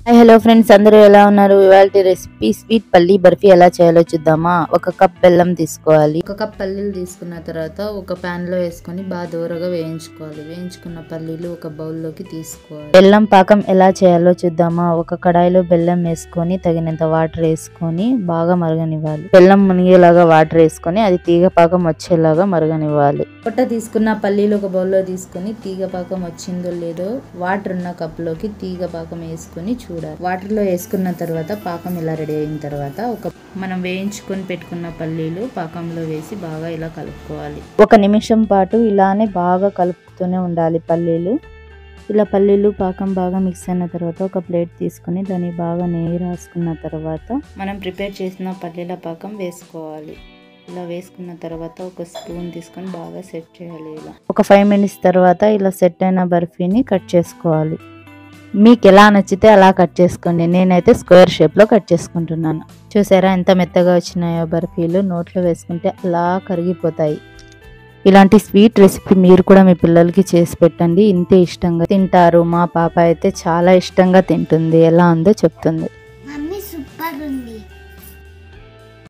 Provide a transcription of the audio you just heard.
hi hello friends అందరూ ఎలా ఉన్నారు ఇవాళ రెసిపీ స్వీట్ పల్లి బర్ఫీ ఎలా చేయాలో చూద్దామా ఒక కప్ బెల్లం తీసుకోవాలి ఒక కప్ పల్లీలు తీసుకున్న తర్వాత ఒక పాన్ లో వేసుకొని బాగా దూరగా వేయించుకోవాలి వేయించుకున్న పల్లీలు ఒక బౌల్లోకి తీసుకోవాలి బెల్లం పాకం ఎలా చేయాలో చూద్దామా ఒక కడాయిలో బెల్లం వేసుకొని తగినంత వాటర్ వేసుకొని బాగా మరగనివ్వాలి బెల్లం మునిగేలాగా వాటర్ వేసుకొని అది తీగ పాకం వచ్చేలాగా మరగనివ్వాలి పొట్ట తీసుకున్న పల్లీలు ఒక బౌల్లో తీసుకొని తీగ పాకం వచ్చిందో లేదో వాటర్ ఉన్న కప్లోకి తీగ పాకం వేసుకొని చూడాలి వాటర్ లో వేసుకున్న తర్వాత పాకం ఇలా రెడీ అయిన తర్వాత ఒక మనం వేయించుకొని పెట్టుకున్న పల్లీలు పాకంలో వేసి బాగా ఇలా కలుపుకోవాలి ఒక నిమిషం పాటు ఇలానే బాగా కలుపుతూనే ఉండాలి పల్లీలు ఇలా పల్లీలు పాకం బాగా మిక్స్ అయిన తర్వాత ఒక ప్లేట్ తీసుకొని దాన్ని బాగా నెయ్యి రాసుకున్న తర్వాత మనం ప్రిపేర్ చేసిన పల్లీల పాకం వేసుకోవాలి ఇలా వేసుకున్న తర్వాత ఒక స్పూన్ తీసుకొని బాగా సెట్ చేయాలి ఇలా ఒక ఫైవ్ మినిట్స్ తర్వాత ఇలా సెట్ అయిన బర్ఫీని కట్ చేసుకోవాలి మీకు ఎలా నచ్చితే అలా కట్ చేసుకోండి నేనైతే స్క్వేర్ షేప్లో కట్ చేసుకుంటున్నాను చూసారా ఎంత మెత్తగా వచ్చినాయో బర్ఫీలు నోట్లో వేసుకుంటే అలా కరిగిపోతాయి ఇలాంటి స్వీట్ రెసిపీ మీరు కూడా మీ పిల్లలకి చేసి పెట్టండి ఇంతే ఇష్టంగా తింటారు మా పాప అయితే చాలా ఇష్టంగా తింటుంది ఎలా ఉందో చెప్తుంది